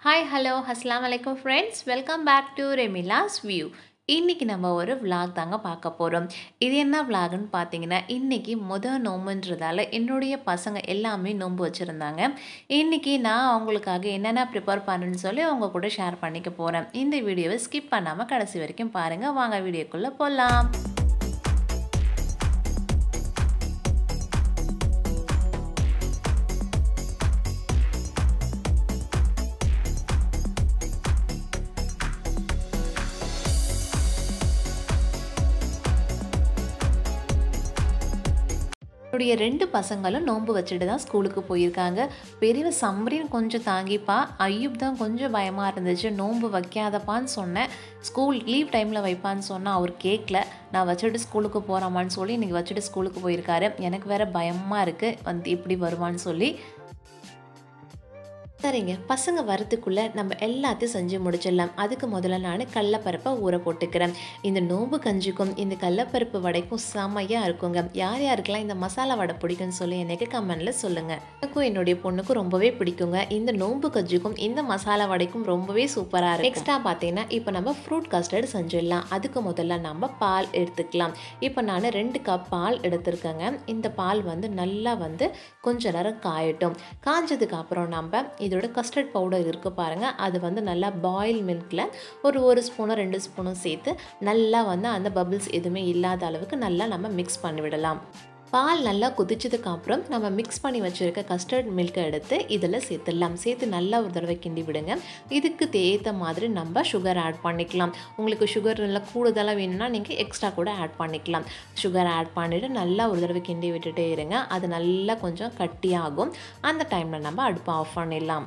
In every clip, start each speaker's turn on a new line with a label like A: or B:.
A: hi hello அஸ்லாம் வலைக்கம் friends welcome back to ரெமிலாஸ் வியூ இன்றைக்கி நம்ம ஒரு vlog தாங்க பார்க்க போகிறோம் இது என்ன vlogன்னு பார்த்தீங்கன்னா இன்றைக்கி முத நோம்புன்றதால என்னுடைய பசங்க எல்லாமே நோன்பு வச்சுருந்தாங்க இன்றைக்கி நான் அவங்களுக்காக என்னென்ன ப்ரிப்பேர் பண்ணுன்னு சொல்லி அவங்க கூட ஷேர் பண்ணிக்க போகிறேன் இந்த வீடியோவை ஸ்கிப் பண்ணாமல் கடைசி வரைக்கும் பாருங்கள் வாங்க வீடியோக்குள்ளே போகலாம் என்னுடைய ரெண்டு பசங்களும் நோன்பு வச்சுட்டு தான் ஸ்கூலுக்கு போயிருக்காங்க பெரியவ சம்ரின் கொஞ்சம் தாங்கிப்பா ஐயூப் தான் கொஞ்சம் பயமாக இருந்துச்சு நோன்பு வைக்காதப்பான்னு சொன்னேன் ஸ்கூல் லீவ் டைமில் வைப்பான்னு சொன்னால் அவர் கேட்கல நான் வச்சுட்டு ஸ்கூலுக்கு போகிறாமான்னு சொல்லி இன்றைக்கி வச்சுட்டு ஸ்கூலுக்கு போயிருக்காரு எனக்கு வேறு பயமாக இருக்குது வந்து இப்படி வருவான்னு சொல்லி சரிங்க பசங்க வரத்துக்குள்ளே நம்ம எல்லாத்தையும் செஞ்சு முடிச்சிடலாம் அதுக்கு முதல்ல நான் கடலப்பருப்பை ஊற போட்டுக்கிறேன் இந்த நோம்பு கஞ்சிக்கும் இந்த கடலப்பருப்பு வடைக்கும் செம்மையாக இருக்குங்க யார் யாருக்கெல்லாம் இந்த மசாலா வடை பிடிக்கும்னு சொல்லி எனக்கு கமெண்டில் சொல்லுங்கள் எனக்கும் என்னுடைய பொண்ணுக்கும் ரொம்பவே பிடிக்குங்க இந்த நோம்பு கஞ்சிக்கும் இந்த மசாலா வடைக்கும் ரொம்பவே சூப்பராக இருக்கும் நெக்ஸ்ட்டாக பார்த்தீங்கன்னா இப்போ நம்ம ஃப்ரூட் கஸ்டர்ட் செஞ்சிடலாம் அதுக்கு முதல்ல நம்ம பால் எடுத்துக்கலாம் இப்போ நான் ரெண்டு கப் பால் எடுத்திருக்கேங்க இந்த பால் வந்து நல்லா வந்து கொஞ்ச நேரம் காயட்டும் காஞ்சதுக்கு அப்புறம் நம்ம இதோட கஸ்டர்ட் பவுடர் இருக்குது பாருங்கள் அது வந்து நல்லா பாயில் மில்கில் ஒரு ஒரு ஸ்பூனும் ரெண்டு ஸ்பூனும் சேர்த்து நல்லா வந்து அந்த பபிள்ஸ் எதுவுமே இல்லாத அளவுக்கு நல்லா நம்ம மிக்ஸ் பண்ணிவிடலாம் பால் நல்லா கொதிச்சதுக்கு அப்புறம் நம்ம மிக்ஸ் பண்ணி வச்சுருக்க கஸ்டர்ட் மில்கை எடுத்து இதில் சேர்த்துடலாம் சேர்த்து நல்லா ஒரு தடவை கிண்டி விடுங்க இதுக்கு தேத்த மாதிரி நம்ம சுகர் ஆட் பண்ணிக்கலாம் உங்களுக்கு சுகர் நல்லா கூடுதலாக வேணும்னா நீங்கள் எக்ஸ்ட்ரா கூட ஆட் பண்ணிக்கலாம் சுகர் ஆட் பண்ணிவிட்டு நல்லா ஒரு தடவை கிண்டி விட்டுட்டே இருங்க அது நல்லா கொஞ்சம் கட்டியாகும் அந்த டைமில் நம்ம அடுப்பை ஆஃப் பண்ணிடலாம்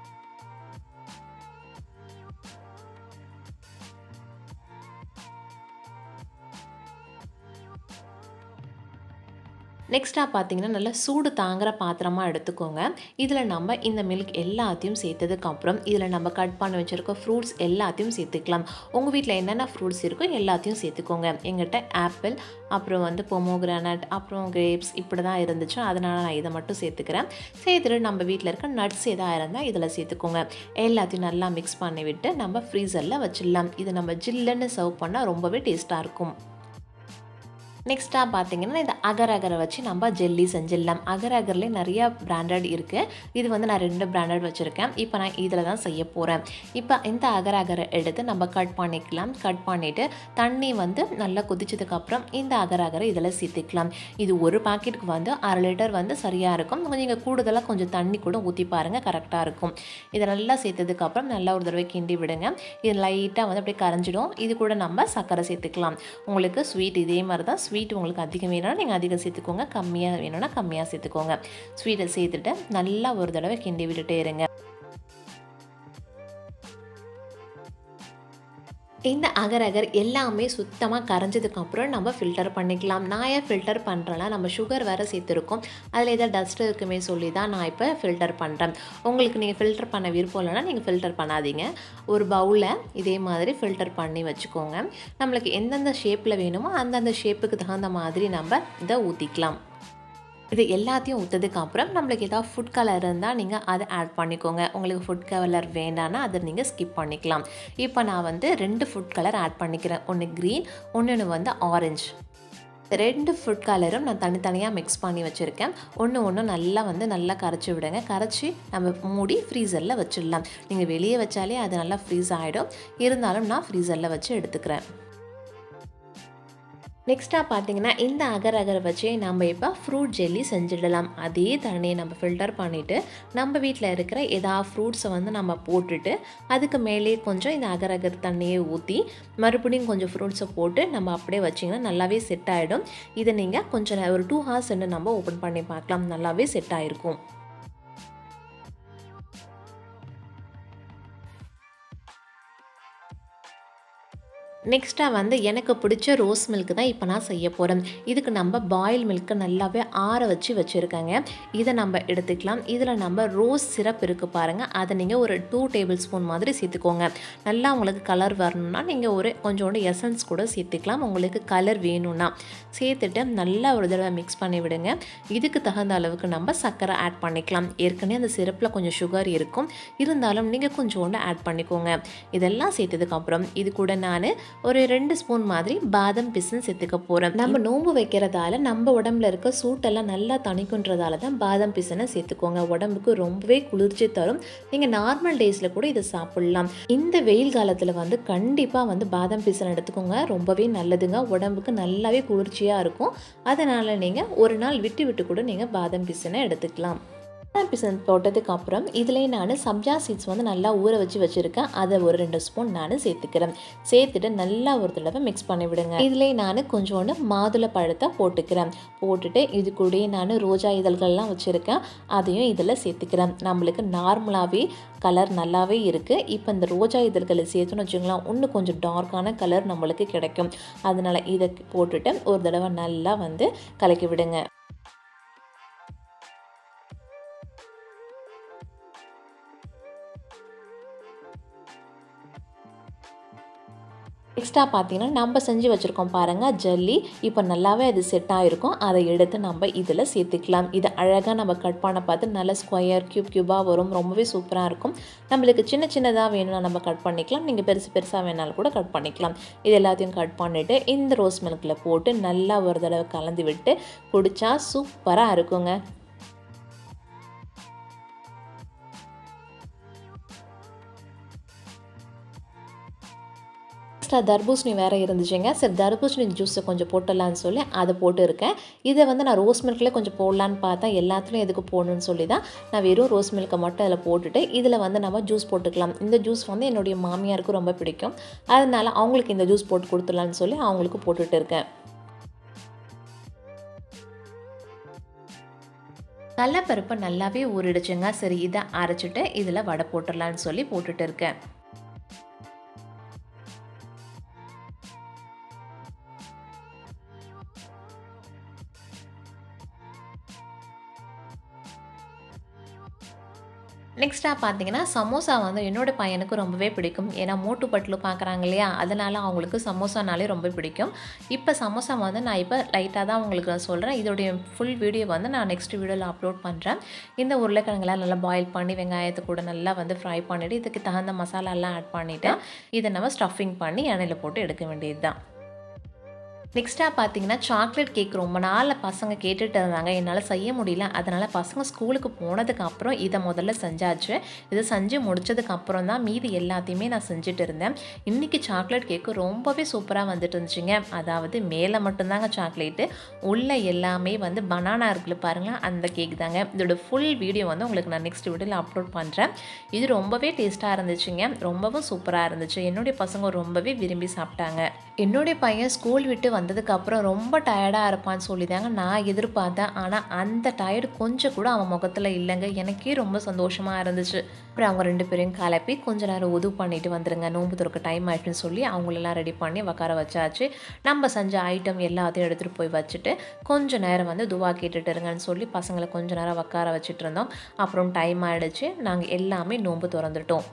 A: நெக்ஸ்ட்டாக பார்த்தீங்கன்னா நல்லா சூடு தாங்குற பாத்திரமாக எடுத்துக்கோங்க இதில் நம்ம இந்த மில்க் எல்லாத்தையும் சேர்த்ததுக்கப்புறம் இதில் நம்ம கட் பண்ணி வச்சுருக்க ஃப்ரூட்ஸ் எல்லாத்தையும் சேர்த்துக்கலாம் உங்கள் வீட்டில் என்னென்ன ஃப்ரூட்ஸ் இருக்கோ எல்லாத்தையும் சேர்த்துக்கோங்க எங்கிட்ட ஆப்பிள் அப்புறம் வந்து பொமோகிரானட் அப்புறம் கிரேப்ஸ் இப்படி தான் இருந்துச்சு அதனால் நான் இதை மட்டும் சேர்த்துக்கிறேன் சேர்த்துட்டு நம்ம வீட்டில் இருக்க நட்ஸ் எதாக இருந்தால் இதில் சேர்த்துக்கோங்க எல்லாத்தையும் நல்லா மிக்ஸ் பண்ணி விட்டு நம்ம ஃப்ரீசரில் வச்சிடலாம் இது நம்ம ஜில்லுன்னு சர்வ் பண்ணால் ரொம்பவே டேஸ்ட்டாக இருக்கும் நெக்ஸ்ட்டாக பார்த்தீங்கன்னா இந்த அகர் அகரை வச்சு நம்ம ஜெல்லி செஞ்சிடலாம் அகர் அகர்லேயே நிறையா பிராண்டட் இருக்குது இது வந்து நான் ரெண்டு பிராண்டட் வச்சுருக்கேன் இப்போ நான் இதில் தான் செய்ய போகிறேன் இப்போ இந்த அகர் அகரை எடுத்து நம்ம கட் பண்ணிக்கலாம் கட் பண்ணிவிட்டு தண்ணி வந்து நல்லா கொதிச்சதுக்கப்புறம் இந்த அகர் அகரை இதில் சேர்த்துக்கலாம் இது ஒரு பாக்கெட்டுக்கு வந்து அரை லிட்டர் வந்து சரியாக இருக்கும் கொஞ்சம் நீங்கள் கூடுதலாக கொஞ்சம் தண்ணி கூட ஊற்றி பாருங்கள் கரெக்டாக இருக்கும் இதை நல்லா சேர்த்ததுக்கப்புறம் நல்லா ஒரு தடவை கிண்டி விடுங்க இது லைட்டாக வந்து அப்படியே கரைஞ்சிடும் இது கூட நம்ம சர்க்கரை சேர்த்துக்கலாம் உங்களுக்கு ஸ்வீட் இதே மாதிரி தான் ஸ்வீட் உங்களுக்கு அதிகம் வேணும்னா நீங்கள் அதிகம் சேர்த்துக்கோங்க கம்மியாக வேணும்னா கம்மியாக சேர்த்துக்கோங்க ஸ்வீட்டை சேர்த்துட்டு நல்லா ஒரு தடவை கிண்டி விட்டுட்டே இருங்க இந்த அகர் அகர் எல்லாமே சுத்தமாக கரைஞ்சதுக்கப்புறம் நம்ம ஃபில்டர் பண்ணிக்கலாம் நான் ஏன் ஃபில்டர் பண்ணுறேன்னா நம்ம சுகர் வேறு சேர்த்துருக்கோம் அதில் ஏதாவது டஸ்ட் இருக்குமே சொல்லி தான் நான் இப்போ ஃபில்டர் பண்ணுறேன் உங்களுக்கு நீங்கள் ஃபில்டர் பண்ண விருப்பம் இல்லைனா நீங்கள் ஃபில்டர் பண்ணாதீங்க ஒரு பவுலில் இதே மாதிரி ஃபில்டர் பண்ணி வச்சுக்கோங்க நம்மளுக்கு எந்தெந்த ஷேப்பில் வேணுமோ அந்தந்த ஷேப்புக்கு தகுந்த மாதிரி நம்ம இதை ஊற்றிக்கலாம் இது எல்லாத்தையும் ஊற்றதுக்கு அப்புறம் நம்மளுக்கு ஏதாவது ஃபுட் கலர் இருந்தால் நீங்கள் அதை ஆட் பண்ணிக்கோங்க உங்களுக்கு ஃபுட் கலர் வேண்டாம்னா அதை நீங்கள் ஸ்கிப் பண்ணிக்கலாம் இப்போ நான் வந்து ரெண்டு ஃபுட் கலர் ஆட் பண்ணிக்கிறேன் ஒன்று க்ரீன் ஒன்று வந்து ஆரஞ்சு ரெண்டு ஃபுட் கலரும் நான் தனித்தனியாக மிக்ஸ் பண்ணி வச்சுருக்கேன் ஒன்று ஒன்று நல்லா வந்து நல்லா கரைச்சி விடுங்க கரைச்சி நம்ம மூடி ஃப்ரீசரில் வச்சிடலாம் நீங்கள் வெளியே வச்சாலே அது நல்லா ஃப்ரீஸ் ஆகிடும் இருந்தாலும் நான் ஃப்ரீசரில் வச்சு எடுத்துக்கிறேன் நெக்ஸ்ட்டாக பார்த்தீங்கன்னா இந்த அகர் அகர் வச்சு நம்ம இப்போ ஃப்ரூட் ஜெல்லி செஞ்சிடலாம் அதே தண்ணியை நம்ம ஃபில்டர் பண்ணிவிட்டு நம்ம வீட்டில் இருக்கிற ஏதாவது ஃப்ரூட்ஸை வந்து நம்ம போட்டுட்டு அதுக்கு மேலே கொஞ்சம் இந்த அகர் அகர் தண்ணியை ஊற்றி மறுபடியும் கொஞ்சம் ஃப்ரூட்ஸை போட்டு நம்ம அப்படியே வச்சிங்கன்னா நல்லாவே செட் ஆகிடும் இதை நீங்கள் கொஞ்சம் ஒரு டூ ஹவர்ஸ் நம்ம ஓப்பன் பண்ணி பார்க்கலாம் நல்லாவே செட் ஆகிருக்கும் நெக்ஸ்ட்டாக வந்து எனக்கு பிடிச்ச ரோஸ் மில்க் தான் இப்போ நான் செய்ய போகிறேன் இதுக்கு நம்ம பாயில் மில்க்கை நல்லாவே ஆற வச்சு வச்சுருக்கேங்க இதை நம்ம எடுத்துக்கலாம் இதில் நம்ம ரோஸ் சிரப் இருக்குது பாருங்கள் அதை நீங்கள் ஒரு டூ டேபிள் ஸ்பூன் மாதிரி சேர்த்துக்கோங்க நல்லா உங்களுக்கு கலர் வரணும்னா நீங்கள் ஒரு கொஞ்சோண்டு எசன்ஸ் கூட சேர்த்துக்கலாம் உங்களுக்கு கலர் வேணும்னா சேர்த்துட்டு நல்லா ஒரு தடவை மிக்ஸ் பண்ணி விடுங்க இதுக்கு தகுந்த அளவுக்கு நம்ம சர்க்கரை ஆட் பண்ணிக்கலாம் ஏற்கனவே அந்த சிரப்பில் கொஞ்சம் சுகர் இருக்கும் இருந்தாலும் நீங்கள் கொஞ்சோண்டு ஆட் பண்ணிக்கோங்க இதெல்லாம் சேர்த்ததுக்கப்புறம் இது கூட நான் ஒரு ரெண்டு ஸ்பூன் மாதிரி பாதம் பிசுன்னு சேர்த்துக்க போகிறேன் நம்ம நோம்பு வைக்கிறதால நம்ம உடம்புல இருக்க சூட்டெல்லாம் நல்லா தணிக்குன்றதால தான் பாதம் பிசுனை சேர்த்துக்கோங்க உடம்புக்கு ரொம்பவே குளிர்ச்சி தரும் நீங்கள் நார்மல் டேஸில் கூட இதை சாப்பிட்லாம் இந்த வெயில் காலத்தில் வந்து கண்டிப்பாக வந்து பாதம் பிசன் எடுத்துக்கோங்க ரொம்பவே நல்லதுங்க உடம்புக்கு நல்லாவே குளிர்ச்சியாக இருக்கும் அதனால் நீங்கள் ஒரு நாள் விட்டு விட்டு கூட நீங்கள் பாதம் பிசனை எடுத்துக்கலாம் பாதாம் பிசன் போட்டதுக்கு அப்புறம் இதுலேயே நான் சப்ஜா சீட்ஸ் வந்து நல்லா ஊற வச்சு வச்சுருக்கேன் அதை ஒரு ரெண்டு ஸ்பூன் நான் சேர்த்துக்கிறேன் சேர்த்துட்டு நல்லா ஒரு தடவை மிக்ஸ் பண்ணி விடுங்க இதுலேயே நான் கொஞ்சோண்டு மாதுளை பழத்தை போட்டுக்கிறேன் போட்டுட்டு இது கூடயே நான் ரோஜா இதழ்கள்லாம் வச்சுருக்கேன் அதையும் இதில் சேர்த்துக்கிறேன் நம்மளுக்கு நார்மலாகவே கலர் நல்லாவே இருக்குது இப்போ இந்த ரோஜா இதழ்களை சேர்த்துன்னு வச்சுங்களேன் இன்னும் கொஞ்சம் டார்க்கான கலர் நம்மளுக்கு கிடைக்கும் அதனால் இதை போட்டுட்டு ஒரு தடவை நல்லா வந்து கலக்கி விடுங்க எக்ஸ்ட்ரா பார்த்தீங்கன்னா நம்ம செஞ்சு வச்சுருக்கோம் பாருங்கள் ஜல்லி இப்போ நல்லாவே அது செட் ஆகிருக்கும் அதை எடுத்து நம்ம இதில் சேர்த்துக்கலாம் இதை அழகாக நம்ம கட் பண்ண பார்த்து நல்ல ஸ்கொயர் க்யூப் க்யூபாக வரும் ரொம்பவே சூப்பராக இருக்கும் நம்மளுக்கு சின்ன சின்னதாக வேணும்னா நம்ம கட் பண்ணிக்கலாம் நீங்கள் பெருசு பெருசாக வேணாலும் கூட கட் பண்ணிக்கலாம் இது எல்லாத்தையும் கட் பண்ணிவிட்டு இந்த ரோஸ் மில்கில் போட்டு நல்லா ஒரு தடவை கலந்து விட்டு குடித்தா சூப்பராக இருக்குங்க எக்ஸ்ட்ரா தர்பூசணி வேறு இருந்துச்சுங்க சரி தர்பூசணி ஜூஸை கொஞ்சம் போட்டுடலான்னு சொல்லி அதை போட்டு இருக்கேன் இதை வந்து நான் ரோஸ் மில்க்லேயே கொஞ்சம் போடலான்னு பார்த்தேன் எல்லாத்துலேயும் எதுக்கு போடணும்னு சொல்லி தான் நான் வெறும் ரோஸ் மில்கை மட்டும் அதில் போட்டுட்டு இதில் வந்து நம்ம ஜூஸ் போட்டுக்கலாம் இந்த ஜூஸ் வந்து என்னுடைய மாமியாருக்கு ரொம்ப பிடிக்கும் அதனால அவங்களுக்கு இந்த ஜூஸ் போட்டு கொடுத்துடலான்னு சொல்லி அவங்களுக்கு போட்டுட்டு இருக்கேன் கடலப்பருப்பு நல்லாவே ஊறிடுச்சுங்க சரி இதை அரைச்சிட்டு இதில் வடை போட்டுடலான்னு சொல்லி போட்டுட்டு இருக்கேன் நெக்ஸ்ட்டாக பார்த்தீங்கன்னா சமோசா வந்து என்னோடய பையனுக்கு ரொம்பவே பிடிக்கும் ஏன்னா மோட்டு பட்டில் பார்க்குறாங்க இல்லையா அதனால் அவங்களுக்கு சமோசானாலே ரொம்ப பிடிக்கும் இப்போ சமோசா வந்து நான் இப்போ லைட்டாக தான் உங்களுக்கு நான் சொல்கிறேன் இதோடைய ஃபுல் வீடியோ வந்து நான் நெக்ஸ்ட் வீடியோவில் அப்லோட் பண்ணுறேன் இந்த உருளைக்கிழங்குலாம் நல்லா பாயில் பண்ணி வெங்காயத்தை கூட நல்லா வந்து ஃப்ரை பண்ணிவிட்டு இதுக்கு தகுந்த மசாலாலாம் ஆட் பண்ணிவிட்டு இதை நம்ம ஸ்டஃபிங் பண்ணி எண்ணெயில் போட்டு எடுக்க வேண்டியது தான் நெக்ஸ்ட்டாக பார்த்தீங்கன்னா சாக்லேட் கேக் ரொம்ப நாளில் பசங்க கேட்டுட்டு இருந்தாங்க என்னால் செய்ய முடியல அதனால் பசங்க ஸ்கூலுக்கு போனதுக்கு அப்புறம் இதை முதல்ல செஞ்சாச்சு இதை செஞ்சு முடிச்சதுக்கு அப்புறம் தான் மீதி எல்லாத்தையுமே நான் செஞ்சுட்டு இருந்தேன் இன்றைக்கி சாக்லேட் கேக்கு ரொம்பவே சூப்பராக வந்துட்டு இருந்துச்சுங்க அதாவது மேலே மட்டும்தாங்க சாக்லேட்டு உள்ளே எல்லாமே வந்து பனானா இருக்குல்ல பாருங்களேன் அந்த கேக் தாங்க இதோட ஃபுல் வீடியோ வந்து உங்களுக்கு நான் நெக்ஸ்ட் வீடியோவில் அப்லோட் பண்ணுறேன் இது ரொம்பவே டேஸ்ட்டாக இருந்துச்சுங்க ரொம்பவும் சூப்பராக இருந்துச்சு என்னுடைய பசங்க ரொம்பவே விரும்பி சாப்பிட்டாங்க என்னுடைய பையன் ஸ்கூல் விட்டு வந்ததுக்கப்புறம் ரொம்ப டயர்டாக இருப்பான்னு சொல்லி தாங்க நான் எதிர்பார்த்தேன் ஆனால் அந்த டயர்டு கொஞ்சம் கூட அவன் முகத்தில் இல்லைங்க எனக்கே ரொம்ப சந்தோஷமாக இருந்துச்சு அப்புறம் அவங்க ரெண்டு பேரையும் கலப்பி கொஞ்ச நேரம் உதவு பண்ணிட்டு வந்துருங்க நோன்பு துறக்க டைம் ஆயிடுச்சுன்னு சொல்லி அவங்களெல்லாம் ரெடி பண்ணி உட்கார வச்சாச்சு நம்ம செஞ்ச ஐட்டம் எல்லாத்தையும் எடுத்துகிட்டு போய் வச்சுட்டு கொஞ்ச நேரம் வந்து துவா கேட்டுட்டு இருங்கன்னு சொல்லி பசங்களை கொஞ்ச நேரம் உட்கார வச்சுட்டு இருந்தோம் அப்புறம் டைம் ஆகிடுச்சு நாங்கள் எல்லாமே நோன்பு திறந்துட்டோம்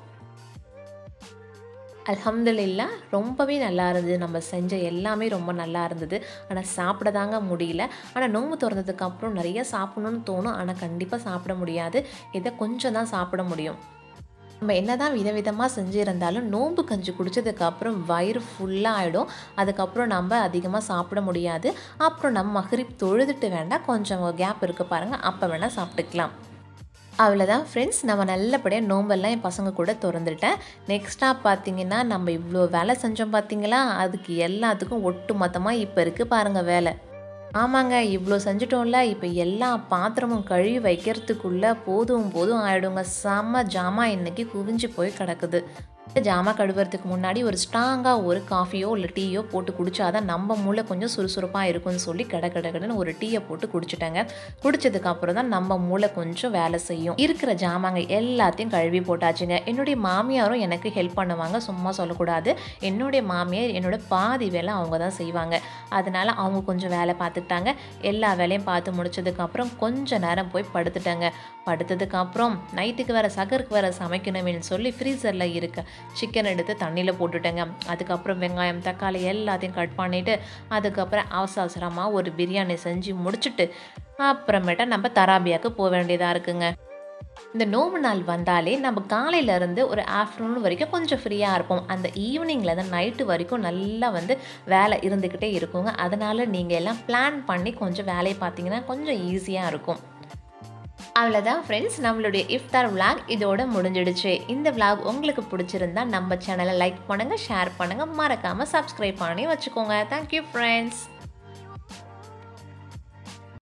A: அல்ஹம்துலில்லா ரொம்பவே நல்லா இருந்தது நம்ம செஞ்ச எல்லாமே ரொம்ப நல்லா இருந்தது ஆனால் சாப்பிட தாங்க முடியல ஆனால் நோம்பு திறந்ததுக்கு அப்புறம் நிறைய சாப்பிடணும்னு தோணும் ஆனால் கண்டிப்பாக சாப்பிட முடியாது இதை கொஞ்சம் தான் சாப்பிட முடியும் நம்ம என்ன தான் விதவிதமாக செஞ்சுருந்தாலும் நோன்பு கஞ்சி குடித்ததுக்கு அப்புறம் வயிறு ஃபுல்லாக ஆகிடும் அதுக்கப்புறம் நம்ம அதிகமாக சாப்பிட முடியாது அப்புறம் நம்ம மகரிப் தொழுதுட்டு வேண்டாம் கொஞ்சம் கேப் இருக்குது பாருங்கள் அப்போ வேணால் சாப்பிட்டுக்கலாம் அவ்வளோதான் ஃப்ரெண்ட்ஸ் நம்ம நல்லபடியாக நோம்பெல்லாம் என் பசங்க கூட திறந்துட்டேன் நெக்ஸ்ட்டாக பார்த்தீங்கன்னா நம்ம இவ்வளோ வேலை செஞ்சோம் பார்த்தீங்களா அதுக்கு எல்லாத்துக்கும் ஒட்டு மொத்தமாக இப்போ இருக்குது பாருங்கள் வேலை ஆமாங்க இவ்வளோ செஞ்சிட்டோம்ல இப்போ எல்லா பாத்திரமும் கழுவி வைக்கிறதுக்குள்ளே போதும் போதும் ஆகிடுங்க செம்ம ஜாமா இன்னைக்கு குவிஞ்சு போய் கிடக்குது ஜாமான் கழுவுறதுக்கு முன்னாடி ஒரு ஸ்ட்ராங்காக ஒரு காஃபியோ இல்லை டீயோ போட்டு குடிச்சாதான் நம்ம மூளை கொஞ்சம் சுறுசுறுப்பாக இருக்கும்னு சொல்லி கட கட கடன்னு ஒரு டீயை போட்டு குடிச்சிட்டாங்க குடிச்சதுக்கு அப்புறம் தான் நம்ம மூளை கொஞ்சம் வேலை செய்யும் இருக்கிற ஜாமாங்க எல்லாத்தையும் கழுவி போட்டாச்சுங்க என்னுடைய மாமியாரும் எனக்கு ஹெல்ப் பண்ணுவாங்க சும்மா சொல்லக்கூடாது என்னுடைய மாமியார் என்னோட பாதி வேலை அவங்க தான் செய்வாங்க அதனால அவங்க கொஞ்சம் வேலை பார்த்துட்டாங்க எல்லா வேலையும் பார்த்து முடிச்சதுக்கப்புறம் கொஞ்ச நேரம் போய் படுத்துட்டாங்க படுத்ததுக்கப்புறம் நைட்டுக்கு வேறு சகருக்கு வேறு சமைக்கணுமேனு சொல்லி ஃப்ரீசரில் இருக்க சிக்கன் எடுத்து தண்ணியில் போட்டுட்டேங்க அதுக்கப்புறம் வெங்காயம் தக்காளி எல்லாத்தையும் கட் பண்ணிவிட்டு அதுக்கப்புறம் அவசர அவசரமாக ஒரு பிரியாணி செஞ்சு முடிச்சுட்டு அப்புறமேட்டா நம்ம தராபியாவுக்கு போக வேண்டியதாக இருக்குங்க இந்த நோம்பு நாள் வந்தாலே நம்ம காலையிலேருந்து ஒரு ஆஃப்டர்நூன் வரைக்கும் கொஞ்சம் ஃப்ரீயாக இருப்போம் அந்த ஈவினிங்லேருந்து நைட்டு வரைக்கும் நல்லா வந்து வேலை இருந்துக்கிட்டே இருக்குங்க அதனால் நீங்கள் எல்லாம் பிளான் பண்ணி கொஞ்சம் வேலையை பார்த்தீங்கன்னா கொஞ்சம் ஈஸியாக இருக்கும் அவ்வளோதான் ஃப்ரெண்ட்ஸ் நம்மளுடைய இஃப்தார் விளாக் இதோட முடிஞ்சிடுச்சு இந்த விளாக் உங்களுக்கு பிடிச்சிருந்தா நம்ம சேனலை லைக் பண்ணுங்கள் ஷேர் பண்ணுங்கள் மறக்காமல் சப்ஸ்கிரைப் பண்ணி வச்சுக்கோங்க தேங்க்யூ ஃப்ரெண்ட்ஸ்